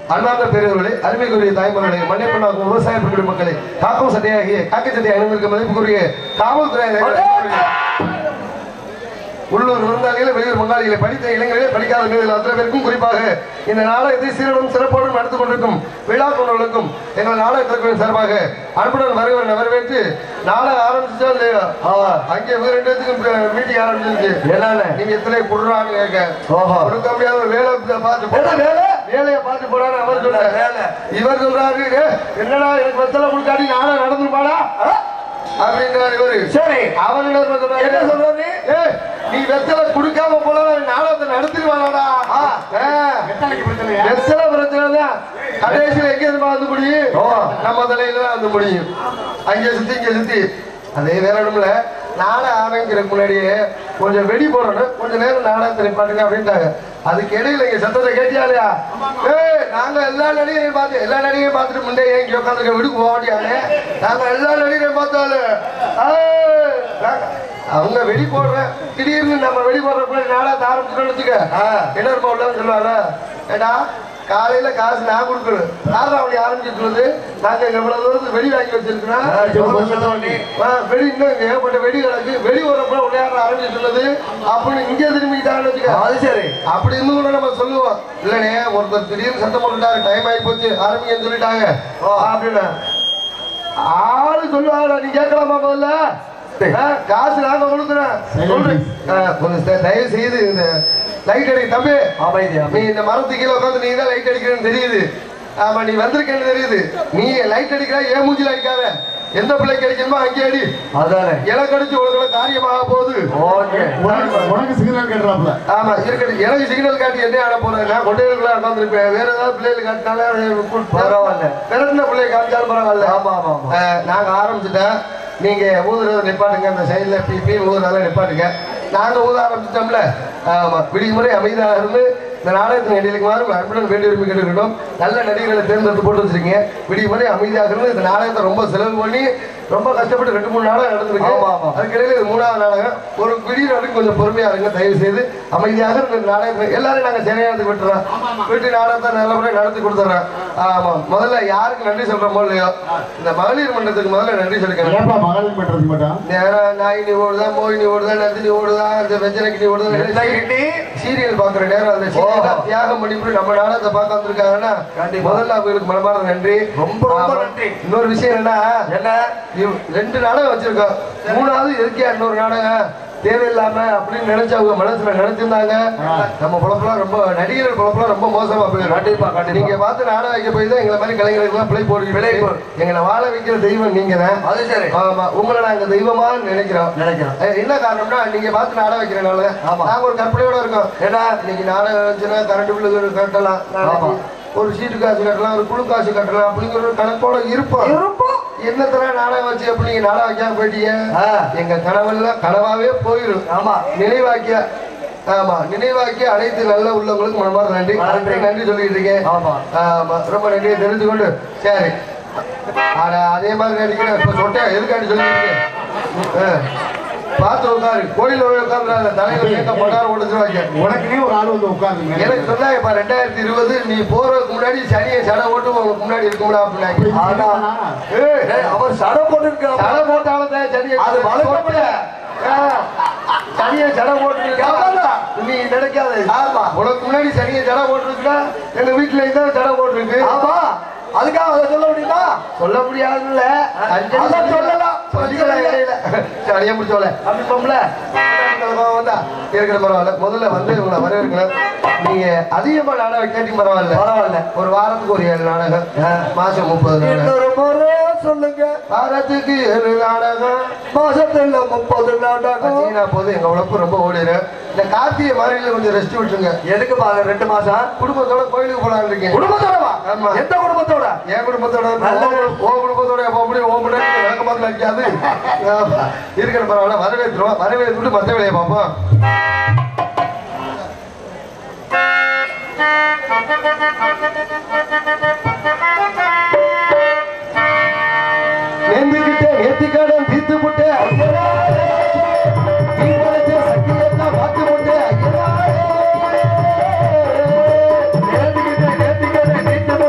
அன்பார்ந்த பெரியவர்களே அருமைக்குரிய தாய்மார்களே மண்ணைப்பண்ணாக்கும் விவசாய பெருங்குடி மக்களை காக்கும் சட்டையாகிய காக்கை சட்டை அணிந்திருக்க மதிப்புக்குரிய காவல்துறை அதிகாரிகளே, உள்ளூர் விருந்தாளிகளை வெளியூர் பங்காளிகளை படித்த இளைஞர்களே படிக்காத மீது அத்தனை பேருக்கும் குறிப்பாக இந்த நாடகத்தை சீரனும் சிறப்போடும் நடத்தி கொண்டிருக்கும் விழா கொண்டவர்களுக்கும் எங்கள் நாடகத்திற்கு சார்பாக அன்புடன் வருகிற வரவேற்று நாடகம் ஆரம்பிச்சா இல்லையா அங்கே இவங்க ரெண்டு பேத்துக்கும் மீட்டிங் ஆரம்பிச்சிருச்சு என்னன்னு? நீங்க எத்தனை குடுறாங்க கேட்க ஓஹோ. கொடுக்க முடியாத ஒரு வேலை பார்த்து என்ன வேலை? வேலையை பார்த்து போறாரு அவர் சொல்றாரு வேலை. இவர் சொல்றாரு "ஏய், என்னடா எனக்கு வெத்தலை கொடுக்காட்டி நாடகம் நடந்துருப்பாடா அப்படின்றாரு இவரு சரி அவனிடம் சொல்றாரு என்ன சொல்றாரு? ஏய், நீ வெத்தலை கொடுக்காம போல நாடகத்தை நடத்திடுவானாடா ஆ. வெத்தலை பிரச்சனை தான் கடைசியில் எங்க இருந்து வந்து முடியும் ஓ. நம்ம தலையில தான் வந்து முடியும் அங்கே சுத்தி இங்க சுத்தி அதே வேற இடம்ல நாடகம் ஆரம்பிக்கிறதுக்கு முன்னாடியே கொஞ்சம் வெடி போடணும் கொஞ்ச நேரம் நாடகத்தை நிப்பாட்டுங்க அப்படின்ட்டாங்க அதுக்கு இடையில இங்க சத்தத்தை கேட்டியா இல்லையா ஏய் நாங்க எல்லா நடிகரையும் பார்த்து எல்லா நடிகரையும் பார்த்துட்டு முன்னே ஏன் உட்காந்துருக்க விடுக்கு போவாடியானே நாங்க எல்லா நடிகரையும் பார்த்தாலும் ஏய், நாங்க- அவங்க வெடி போடுற திடீர்னு நம்ம வெடி போடுறப்ப நாடகத்தை ஆரம்பிச்சிட்டோம்னு வச்சுக்க என்ன இருப்பா உள்ளன்னு சொல்லுவாங்க ஏடா காலையில காசு நான் கொடுக்கணும் யாரும் அப்படி ஆரம்பிச்சிட்டு நாங்க இங்க இவ்வளவு தூரத்துக்கு வெடி வாங்கி வச்சிருக்கிறோம் ஆ, வெடி இன்னும் இங்க ஏகப்பட்ட வெடி கிடக்கு வெடி வரப்ப விளையாட ஆரம்பிச்சிட்டு அப்படின்னு இங்கே திரும்பிக்கிட்டாங்கன்னு வச்சுக்க அது சரி அப்படி இருந்து கூட நம்ம சொல்லுவோம் இல்லனே ஒருத்தர் திடீர்னு சத்தம் போட்டுட்டாரு டைம் ஆகி போச்சு ஆரம்பிங்கன்னு சொல்லிட்டாங்க அப்படின்னு ஆளு சொல்லுவாங்க நீ கேட்கலாமா முதல்ல ஆ, காசு நாங்க கொடுக்குறேன் சொல்றேன் ஆ, கொஞ்சம் த- தயவு செய்து இந்த லைட் அடி தம்பி அமைதியா நீ இந்த மரத்துக்கு கீழே உட்காந்து நீ தான் லைட் அடிக்கிறேன்னு தெரியுது ஆமா நீ வந்திருக்கேன்னு தெரியுது நீ லைட் அடிக்கிற ஏன் மூஞ்சில அடிக்காத எந்த பிள்ளைக்கு அடிக்கணுமோ அங்கே அடி அதானே எனக்கு அடிச்சு உனக்கு காரியமாக போகுது ஓகே உனக்கு உனக்கு சிக்னல் கேட்டுறாப்ல ஆமா இருக்கட்டும் எனக்கு சிக்னல் காட்டி என்ன ஆட போறேன் நான் கொட்டைகளுக்குள்ள உட்காந்துருப்பேன் வேற ஏதாவது பிள்ளைகள் காட்டினாலும் பரவாயில்ல. பிறந்த பிள்ளைய காமிச்சாலும் பரவாயில்ல ஆமா, ஆமா, ஆமா. அஹ், நாங்க ஆரம்பிச்சுட்டேன் நீங்க ஊதுறத நிப்பாட்டுங்க அந்த சைடுல பிபி ஊதுறதெல்லாம் நிப்பாட்டுங்க நாங்க ஊத ஆரம்பிச்சிட்டோம்ல ஆமா விடிமுறை அமைதியாக இருந்து இந்த நாடகத்தின் இடையிலுமாறு அன்புடன் வேண்டி விரும்பி கேட்டுக்கிட்டோம் நல்ல நடிகர்களை தேர்ந்தெடுத்து போட்டு வச்சிருக்கீங்க விடிமுறை அமைதியாக இருந்து இந்த நாடகத்தை ரொம்ப செலவு பண்ணி ரொம்ப கஷ்டப்பட்டு ரெண்டு மூணு நாடகம் நடந்திருக்கு ஆமா, ஆமா. அதுக்கிடையில இது மூணாவது நாடகம் ஒரு விடிய வரைக்கும் கொஞ்சம் பொறுமையா இருங்க தயவு செய்து அமைதியாக இருந்த இந்த நாடகத்தை எல்லாரும் நாங்க சரியானதுக்கு விட்டுறோம் வீட்டு நாடகத்தை நல்லபடியா நடத்தி கொடுத்துறோம் ஆமா முதல்ல யாருக்கு நன்றி சொல்றோமோ இல்லையோ இந்த மகளிர் மன்றத்துக்கு முதல்ல நன்றி சொல்லிக்கிறேன் ஏப்பா மகளிர் பண்றதுக்கு மாட்டான் நேரம் நாய் நீ ஓடுதா மோய் நீ ஓடுதா நந்தினி ஓடுதா இந்த வெஞ்சனைக்கு நீ ஓடுதா வெஞ்சனைக்கு? சீரியல் பாக்குற நேரம் அந்த சீரியல் தியாகம் பண்ணி நம்ம நாடகத்தை பார்க்க வந்திருக்காங்கன்னா கண்டிப்பா. முதல்ல அவங்களுக்கு மனமார்ந்த நன்றி ரொம்ப, ரொம்ப ஆமா. நன்றி. இன்னொரு விஷயம் என்னன்னா என்ன இவ்- ரெண்டு நாடகம் வச்சிருக்கோம் மூணாவது எதுக்கியா இன்னொரு நாடகம் தேவையில்லாம அப்படின்னு நினைச்சு அவங்க மனசுல நினைச்சிருந்தாங்க நம்ம பொழப்பெல்லாம் ரொம்ப நடிகர்கள் பொழப்பெல்லாம் ரொம்ப மோசமா போயிடும் கண்டிப்பா, கண்டிப்பா. நீங்க பார்த்து நாடகம் வைக்க போய் தான் எங்களை மாதிரி கலைஞர்களுக்கு எல்லாம் பிழை போடுறீங்க பிழை போ- எங்களை வாழ வைக்கிற தெய்வம் நீங்க தான் அது சரி ஆமா உங்களை நாங்க தெய்வமா நினைக்கிறோம் நினைக்கிறோம் அஹ் என்ன காரணம்னா நீங்க பார்த்து நாடகம் வைக்கிறனால ஆமா. நாங்க ஒரு கற்பனையோட இருக்கோம் ஏன்னா இன்னைக்கு நாடகம் வந்துச்சுன்னா கரண்ட் பில்லு கட்டலாம் நாளைக்கு ஆமா. ஒரு சீட்டு காசு கட்டலாம் ஒரு குழு காசு கட்டலாம் அப்படிங்கிற ஒரு கணக்கோட இருப்போம் இருப்போம். என்னத்தன நாடகம் வச்சு அப்படி நீங்க நாடகம் வைக்காம போயிட்டீங்க ஆ. எங்க கனவெல்லாம் கனவாவே போயிடும் ஆமா நினைவாக்கிய ஆமா நினைவாக்கிய அனைத்து நல்ல உள்ளவங்களுக்கு மனமார்ந்த நன்றி நன்றி. நன்றி நன்றி சொல்லிட்டு இருக்கேன் ஆமா. ஆமா ரொம்ப நன்றியை தெரிஞ்சு கொண்டு சரி ஆனா அதே மாதிரி நடிக்கிறேன் இப்ப சொட்டேன் எதுக்காண்டி சொல்லிட்டு பார்த்து உட்காரு கோயில போய் உட்காந்துறாங்க தலையில கேட்க பட்டாரம் உடச்சுருவாங்க உனக்குனே ஒரு ஆள் வந்து உட்காருங்க எனக்கு சொன்னாங்க இப்ப ரெண்டாயிரத்தி இருபது நீ போறதுக்கு முன்னாடி சனியை சடை ஓட்டு உங்களுக்கு முன்னாடி இருக்கும்டா அப்படின்னாங்க ஆனா ஏய், ஏய், அவர் சடை போட்டு சடை போட்டாலும் தான் சனியை அது வழக்கம்ல. சனியை சடை போட்டு நீ நினைக்காத ஆமா. உனக்கு முன்னாடி சனியை சடை போட்டுருக்கா எங்க வீட்டுல இருந்தா சடை போட்டுருக்கு ஆமா அதுக்காக அதை சொல்ல முடியுமா சொல்ல முடியாதுல்ல அஞ்சலி அதான் சொல்லலாம். சொல்லிக்கலாம் இடையில சனியை முடிச்சோல அப்படி போம்ல வந்தா இருக்கிற பரவாயில்ல முதல்ல வந்து உங்களை வரவேற்கிறேன் நீங்க அதிகமா நாடகம் கேட்டீங்க பரவாயில்ல பரவாயில்ல ஒரு வாரத்துக்கு ஒரு ஏழு நாடகம் மாசம் முப்பது நாடகம் இன்னொரு முறை சொல்லுங்க வாரத்துக்கு ஏழு நாடகம் மாசத்துல முப்பது நாடகம் சீனா போது எங்க உழைப்பு ரொம்ப ஓடிடும் இந்த கார்த்திகை மாறியில கொஞ்சம் ரெஸ்ட் விட்டுருங்க எதுக்கு பாங்க ரெண்டு மாசம் குடும்பத்தோட கோயிலுக்கு போலான்னு இருக்கேன் குடும்பத்தோடவா ஆமா. எந்த குடும்பத்தோட என் குடும்பத்தோட நல்லது. ஓ குடும்பத்தோட எப்போ அப்படி ஓ முன்னாடி விளக்க பார்த்து நிற்காது இருக்கிற பரவாயில்ல வரவேற்றுவோம் வரவேற்று மற்ற வேலையை பார்ப்போம் நேர்ந்துகிட்டே நேர்த்திக்காடன் தீர்த்து போட்டு நீ படைச்ச சக்தியெல்லாம் பார்த்து போட்டு நேத்துக்கிட்ட நேத்துக்கிட்ட நேத்து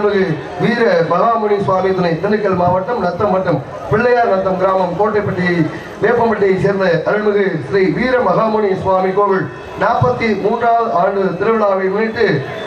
அருள்மிகு வீர மகாமுனி சுவாமி துணை திண்டுக்கல் மாவட்டம் நத்தம் வட்டம் பிள்ளையார் நத்தம் கிராமம் கோட்டைப்பட்டி வேப்பம்பட்டியை சேர்ந்த அருள்மிகு ஸ்ரீ வீர மகாமுனி சுவாமி கோவில் நாற்பத்தி மூன்றாவது ஆண்டு திருவிழாவை முன்னிட்டு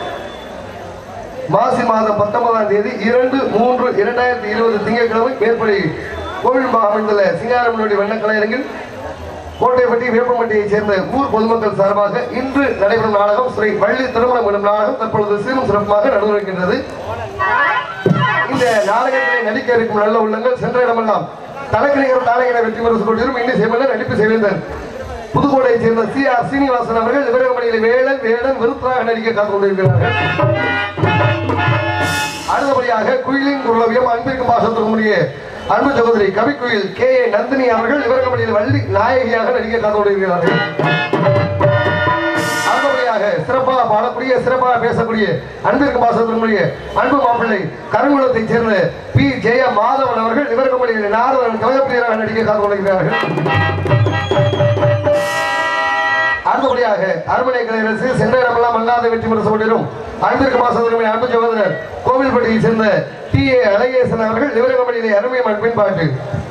மாசி மாதம் பத்தொன்பதாம் தேதி இரண்டு மூன்று இரண்டாயிரத்தி இருபது திங்கட்கிழமை மேற்படி கோவில் மா- அமைந்துள்ள சிங்காரமனுடைய வண்ணக்கலையரங்கில் கோட்டைப்பட்டி வேப்பம்பட்டியைச் சேர்ந்த ஊர் பொதுமக்கள் சார்பாக இன்று நடைபெறும் நாடகம் ஸ்ரீ வள்ளி திருமணம் எனும் நாடகம் தற்பொழுது சீரும் சிறப்பாக நடந்திருக்கின்றது இந்த நாடகத்திலே நடிக்க இருக்கும் நல்ல உள்ளங்கள் சென்ற இடமெல்லாம் தனக்கு நிகர் தானகிற வெற்றி பெற கொண்டிரும் இன்னும் செய்வனர் நடிப்பு செய்வேந்தர் புதுக்கோட்டையைச் சேர்ந்த சி ஆர் சீனிவாசன் அவர்கள் விவரமணியில் வேலன் வேடன் விருத்தராக நடிக்க காத்துக் கொண்டிருக்கிறார்கள் அடுத்தபடியாக குயிலின் குரலவியம் அன்பிற்கும் பாசத்திற்குரிய அன்பு சகோதரி கவிக்குயில் கே ஏ நந்தினி அவர்கள் இவர்கள் வள்ளி நாயகியாக நடிக்க காத்துக்கொண்டிருக்கிறார்கள் அடுத்தபடியாக சிறப்பாக பாடக்கூடிய சிறப்பாக பேசக்கூடிய அன்பிற்கு பாசத்திற்குரிய அன்பு மாப்பிள்ளை கருங்குளத்தைச் சேர்ந்த பி ஜெய மாதவன் அவர்கள் இவர்கள் நாரதன் கவயப்பிரியராக நடிக்க காத்துக்கொண்டிருக்கிறார்கள் அடுத்தபடியாக அரண்மனை கலையரசு சென்ற இடமெல்லாம் அல்லாத வெற்றி பெற சொல்லிடும் அன்பிற்கு மாசத்திற்கு அன்பு சகோதரர் கோவில்பட்டியை சேர்ந்த டி ஏ அழகேசன் அவர்கள் விவரங்கமணியிலே அருமை அன்பின் பாட்டு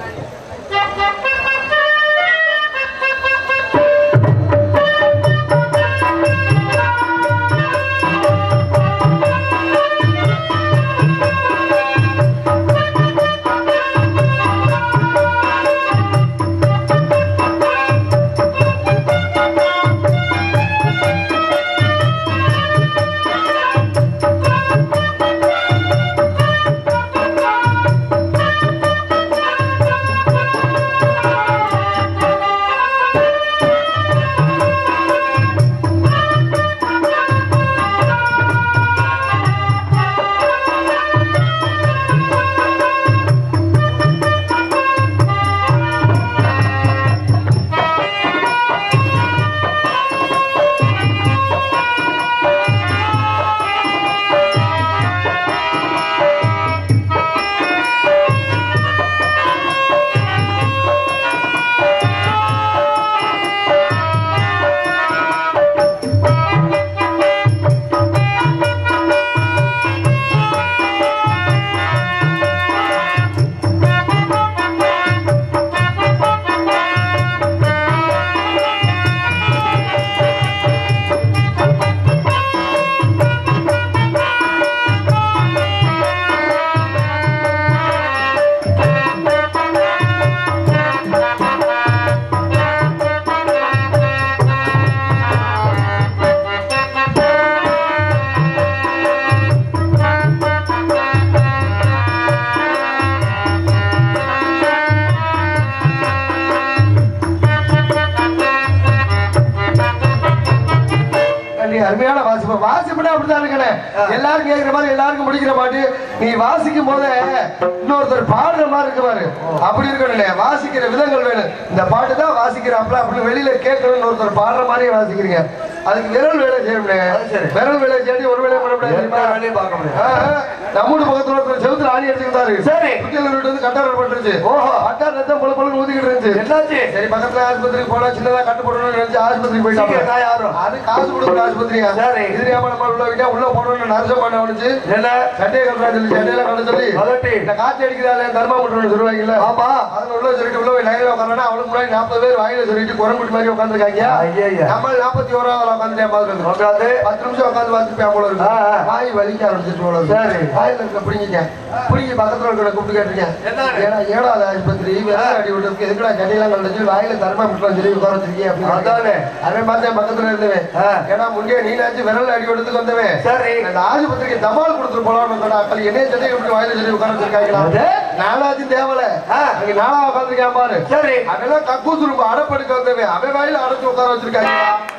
நீ அருமையான வாசிப்ப வாசிப்புனா அப்படிதான் இருக்கணே எல்லாரும் கேட்கிற மாதிரி எல்லாருக்கும் முடிக்கிற பாட்டு நீ வாசிக்கும் போது இன்னொருத்தர் பாடுற மாதிரி இருக்கு பாரு அப்படி இருக்கணும் வாசிக்கிற விதங்கள் வேணும் இந்த பாட்டு தான் வாசிக்கிறாப்ல அப்படி வெளியில கேட்கணும்னு ஒருத்தர் பாடுற மாதிரியே வாசிக்கிறீங்க அதுக்கு விரல் வேலை செய்யணும்னே விரல் வேலை செய்ய ஒரு வேலை பண்ண முடியாது தெரியுமா? வேலையும் பார்க்க முடியாது. ஆ, ஆ. நம்மூடு பக்கத்துல ஒருத்தர் செவுத்துல ஆணி எடுத்துக்கிட்டாரு சரி. சுத்தியல் விட்டு வந்து கட்டாரம் பட்டுருச்சு ஓஹோ. அட்டார் ரத்தம் பொல பொழுது ஊதிக்கிட்டு இருந்துச்சு என்னாச்சு சரி பக்கத்துல ஆஸ்பத்திரிக்கு போனா சின்னதா கட்டு போடணும்னு நினைச்சு ஆஸ்பத்திரிக்கு சீக்கிரம் போயிட்டாங்க நான் யாரும் அது காசு கொடுக்குற ஆஸ்பத்திரியா சரி. எதிரியாம நம்ம உள்ள விட்டா உள்ள போடணும்னு நரசம் பண்ண அவனுச்சு என்ன சட்டையை கட்டுறா சொல்லி சட்டையில கட்ட சொல்லி அதட்டி. இந்த காற்று அடிக்கிறாள் தர்மா முட்டு சொல்லுவாங்கல்ல ஆமா அதுல உள்ள சொல்லிட்டு உள்ள போய் லைன்ல உட்காரனா அவளுக்கு முன்னாடி நாற்பது பேர் வாயில சொல்லிட்டு குரங்குட்டி மாதிரி உட்காந்துருக்காங்க ஐயா நம்ம நாற்பத்தி ஓராவது உட்காந்துட்டேன் பாத்துருக்கு உட்காந்து பத்து நிமிஷம் உட்காந்து பார்த்துப்பேன் போல இருக்கு ஆ, ஆ. வாய் வலிக்க ஆரம்பிச்சிட்டு போல இருக்கு. சரி. வாயில இருக்க பிடிங்கிக்க பிடிங்கி பக்கத்துல இருக்கிற கூப்பிட்டு கேட்டிருக்கேன் என்னன்னு? ஏன்னா ஏழாவது ஆஸ்பத்திரி வேலை அடி விட்டுருக்கு எதுக்குடா சட்டையெல்லாம் கழிச்சு வாயில தர்மா முட்டலாம் சொல்லி உட்கார வச்சிருக்கீங்க அப்படின்னு அதானே. அவன் பார்த்தேன் பக்கத்துல இருந்தவன் ஆ. ஏன்னா முன்னே நீனாச்சு விரல் அடி விடுறதுக்கு வந்தவன் சரி. அந்த ஆஸ்பத்திரிக்கு தபால் கொடுத்துட்டு போலாம்னு சொன்னா அக்கள் என்னைய சட்டை எப்படி வாயில சொல்லி உட்கார வச்சிருக்காங்களா அது? நாலாச்சும் தேவல ஆ. அங்க நாளா உட்காந்துருக்கான் பாரு சரி அதெல்லாம் கக்கூஸ் ரொம்ப அடப்படுக்க வந்தவன் அவன் வாயில அடைச்சு உட்கார வச்சிருக்காங்க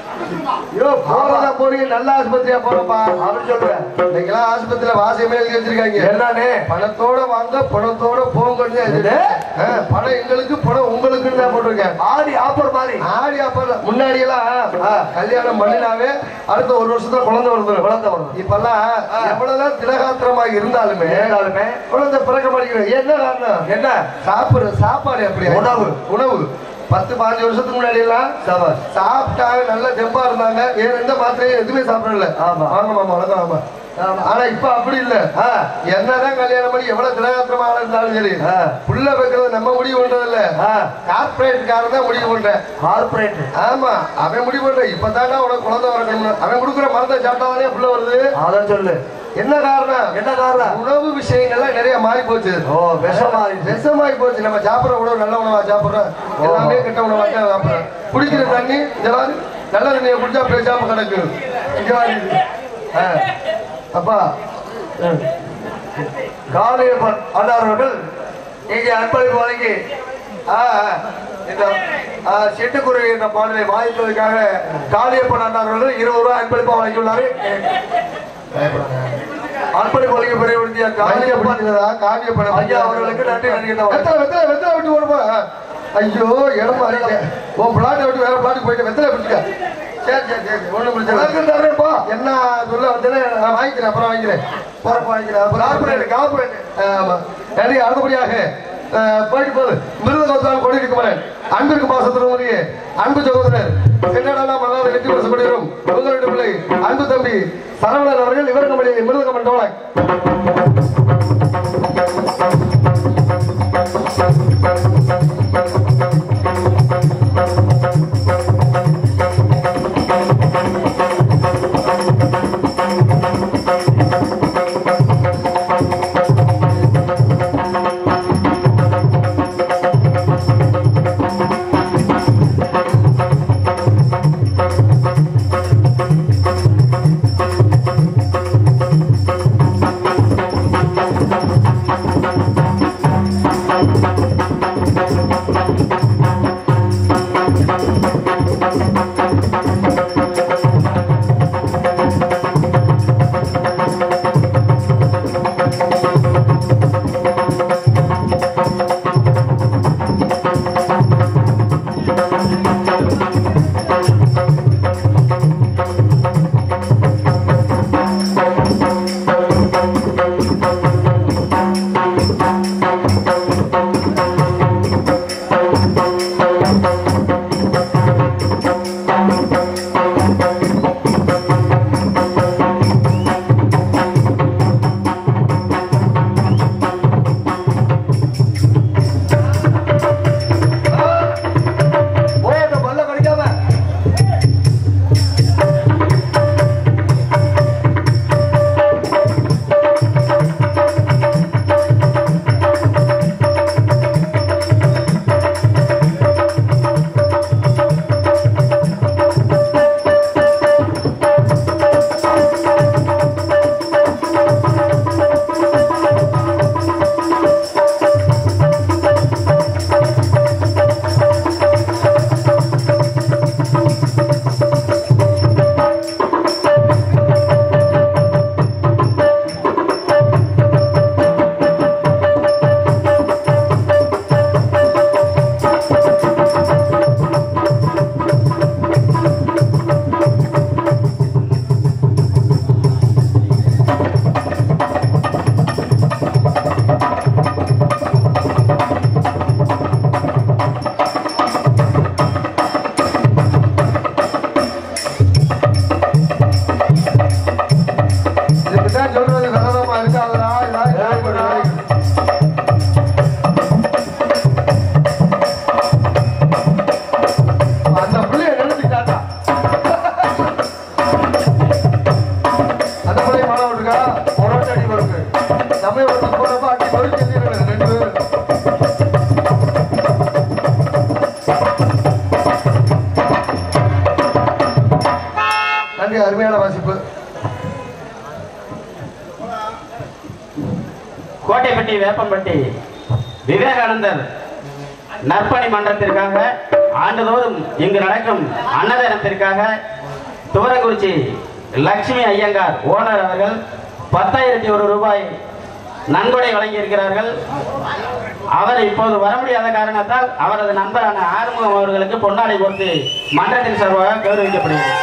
ஐயோ போறதா போறீங்க நல்ல ஆஸ்பத்திரியா போறப்பா அப்படி சொல்றேன் இன்னைக்கெல்லாம் ஆஸ்பத்திரியில வாசியமே எழுதி வச்சிருக்காங்க என்னன்னு பணத்தோட வாங்க பணத்தோட போங்கன்னு எது? ஆ, பணம் எங்களுக்கு பணம் உங்களுக்குன்னு தான் போட்டிருக்கேன் ஆடி ஆப்பர் மாதிரி ஆடி அப்ப முன்னாடி எல்லாம் ஆ, கல்யாணம் பண்ணினாவே அடுத்த ஒரு வருஷத்துல குழந்தை வந்துடும் குழந்தை வரும் இப்பெல்லாம் எவ்வளவுதான் திலகாத்திரமா இருந்தாலுமே இருந்தாலுமே குழந்தை பிறக்க மாட்டேங்கிறது என்ன காரணம் என்ன சாப்பிடுற சாப்பாடு எப்படி உணவு. உணவு பத்து பாஞ்சு வருஷத்துக்கு முன்னாடி எல்லாம் சபாஷ் சாப்பிட்டாங்க நல்ல தெம்பா இருந்தாங்க வேற எந்த மாத்திரையும் எதுவுமே சாப்பிடல ஆமா. வாங்க மாமா வணக்கம் மாமா ஆமா. ஆனா இப்ப அப்படி இல்ல ஆ. என்னதான் கல்யாணம் பண்ணி எவ்வளவு திரகாத்திரமா இருந்தாலும் சரி ஆ. புள்ள வைக்கிறது நம்ம முடிவு பண்றது இல்ல ஆ. கார்பரேட் காரன் தான் முடிவு பண்றேன் கார்பரேட் ஆமா அவன் முடிவு பண்ற இப்பதானே உனக்கு குழந்தை வரணும்னு அவன் கொடுக்குற மருந்தை சாப்பிட்டாதானே புள்ள வருது அதான் சொல்லு என்ன காரணம் என்ன காரணம் உணவு விஷயங்கள்லாம் நிறைய மாறி போச்சு ஓ விஷமாறிடுச்சு. விஷமாயி போச்சு நம்ம சாப்பிடுற உணவு நல்ல உணவா சாப்பிடுறோம் எல்லாமே கெட்ட உணவா தான் சாப்பிடுறோம் குடிக்கிற தண்ணி இந்த மாதிரி நல்ல தண்ணியை குடிச்சா பேசாம கிடக்கு இந்த மாதிரி இது. ஆ. அப்பா ம். காளியப்பன் அண்ணாவர்கள் இங்கே அன்பளிப்பு வழங்கி ஆ, ஆ, இந்த ஆ, சிட்டுக்குருவி என்ற பாடலை வாய்ப்பதற்காக காளியப்பன் அண்ணாவர்கள் இருபது ரூபாய் அன்பளிப்பா வழங்கியுள்ளாரு அன்பளிப்பு வழங்கி பெரியவருடைய மைக்க காளியப்பன் பிடிக்கிறதா காவிய படம் ஐயா அவர்களுக்கு நன்றி நன்றிகிட்ட வெத்தலை வெத்தலை வெத்தலை விட்டு ஓடுப்பா ஐயோ இடம் மாறிட்டேன் உன் பிளாட்டை விட்டு வேற பிளாட்டுக்கு போயிட்டு வெத்தலை பிடிச்சிக்க சரி சரி சரி ஒண்ணும் பிரச்சனை தரேன்ப்பா என்ன சொல்ல வந்தேன்னு நான் வாங்கிக்கிறேன் அப்புறம் வாங்கிக்கிறேன் போறப்ப வாங்கிக்கிறேன் அப்புறம் கார்பரேட் கார்பரேட் ஆமா நன்றி அடுத்தபடியாக அஹ், போயிட்டு போகுது மிருத கோத்தால் கொடி குமரன் அன்பிற்கு பாசத்தினுடைய அன்பு சகோதரர் சென்னடா மல்லாத வெற்றி பரிசு கொண்டிரும் முதலீட்டு பிள்ளை அன்பு தம்பி சரவணன் அவர்கள் இவருக்கு மணி மிருதகமன் டோலக் ஓ இந்த பல்ல கடிக்காம இதுக்குதான் சொல்றது விரதமா இருக்காதா எல்லாரும் கேள்விப்படுறாங்க. அந்த பிள்ளைய நினைச்சுட்டாட்டா அந்த பிள்ளைய மாட விட்டுருக்கா ஒரு அடி இருக்கு சமயபுரத்துக்கு போனப்ப அடி போய் செஞ்சிருக்கேன் ரெண்டு பேரும் நன்றி அருமையான வாசிப்பு கோட்டைப்பட்டி வேப்பம்பட்டி விவேகானந்தர் நற்பணி மன்றத்திற்காக ஆண்டுதோறும் இங்கு நடக்கும் அன்னதானத்திற்காக துவரங்குறிச்சி லட்சுமி ஐயங்கார் ஓனர் அவர்கள் பத்தாயிரத்தி ஒரு ரூபாய் நன்கொடை வழங்கியிருக்கிறார்கள் அவர் இப்போது வர முடியாத காரணத்தால் அவரது நண்பரான ஆறுமுகம் அவர்களுக்கு பொன்னாடை கொடுத்து மன்றத்தின் சார்பாக கௌரவிக்கப்படுகிறது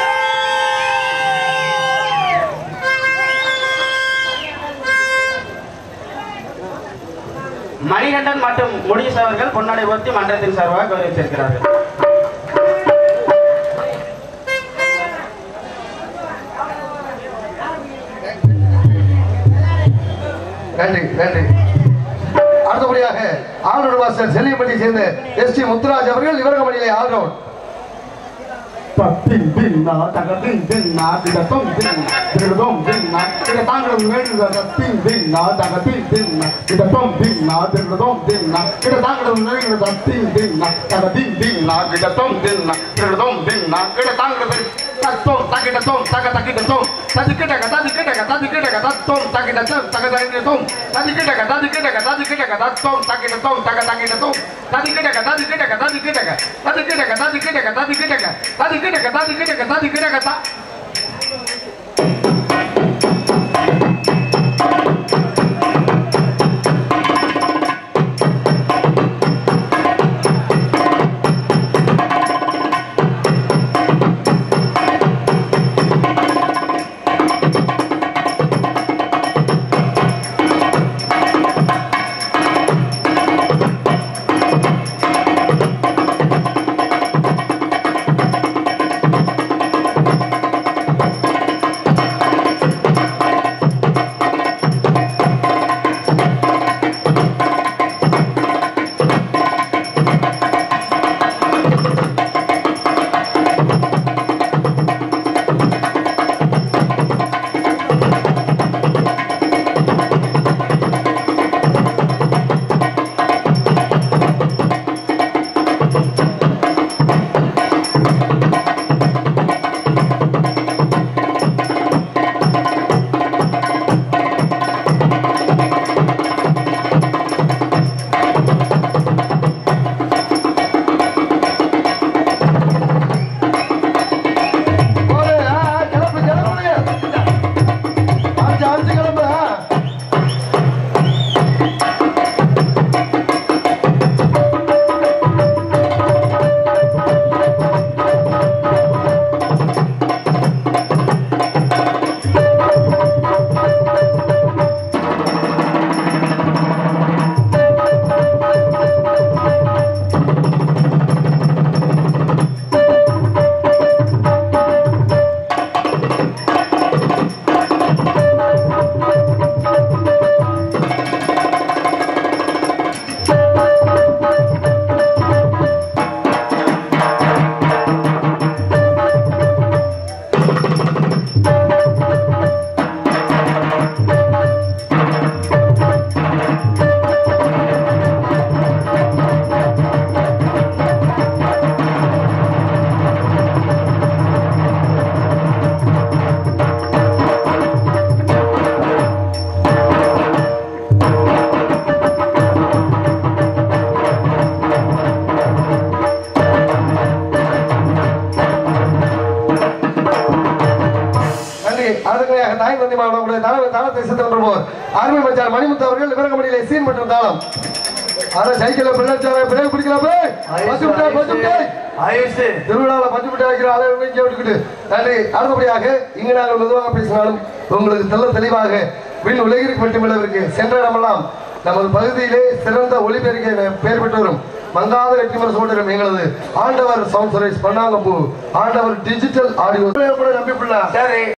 மணிகண்டன் மற்றும் முடிஸ் அவர்கள் பொன்னாடை போர்த்தி மன்றத்தின் சார்பாக கௌரவித்திருக்கிறார்கள் நன்றி நன்றி அடுத்தபடியாக ஆளுநர் மாஸ்டர் செல்லியப்பட்டி சேர்ந்த எஸ் டி முத்துராஜ் அவர்கள் இவரகமணியிலே ஆளுநர் தத்தின் தின்னா தகத்தின் தின்னா திடத்தம் தின்னா திடதம் தின்னா திட தாங்களும் வேண்டுத தத்தின் தின்னா தகத்தின் தின்னா திடத்தம் தின்னா திடதம் தின்னா திட தாங்களும் வேண்டுத தத்தின் தின்னா தகத்தின் தின்னா திடத்தம் தின்னா திடதம் தின்னா திட தாங்களும் தத்தோம் தகிடத்தோம் தக தகிடத்தோம் ததிக்கிடக ததிக்கிடக ததிக்கிடக தத்தோம் தகிடத்தோம் தக தகிடத்தோம் ததிக்கிடக ததிக்கிடக ததிக்கிடக தத்தோம் தகிடத்தோம் தக தகிடத்தோம் ததிக்கிடக ததிக்கிடக ததிக்கிடக ததிக்கிடக ததிக்கிடக ததிக்கிடக ததிக்கிடக ததிக்கிடக ததிக்கிடக த போடு, ஆ, ஆ, கிளம்பு, கிளம்புங்க. அடிச்சு, அடிச்சு கிளம்பு, ஆ. நன்றி அடுத்தபடியாக தாய் நந்தி மாவட்டக்கூடிய தலைமை தாளத்தை சித்த கொண்டிருப்போர் அருமை மச்சார் மணிமுத்து அவர்கள் விவரங்கமணியிலே சீன் மற்றும் தாளம் ஆனா சைக்கிள்ல பிள்ளைச்சார பிரேக் பிடிக்கலாம் பத்து மிட்டாய் பத்து மிட்டாய் ஆயுசு திருவிழாவில் பஞ்சு மிட்டாய் வைக்கிற ஆளை இங்கே விட்டுக்கிட்டு நன்றி அடுத்தபடியாக இங்கு நாங்கள் மெதுவாக பேசினாலும் உங்களுக்கு தெல்ல தெளிவாக விண் உலகிற்கு மட்டுமில்லவிற்கு சென்ற இடமெல்லாம் நமது பகுதியிலே சிறந்த ஒளிபெருக்க பெயர் பெற்றவரும் மங்காத வெற்றிமர சோழரும் எங்களது ஆண்டவர் சவுண்ட் சுரேஷ் பண்ணாங்கப்பூ ஆண்டவர் டிஜிட்டல் ஆடியோ கூட நம்பி பிள்ளை சரி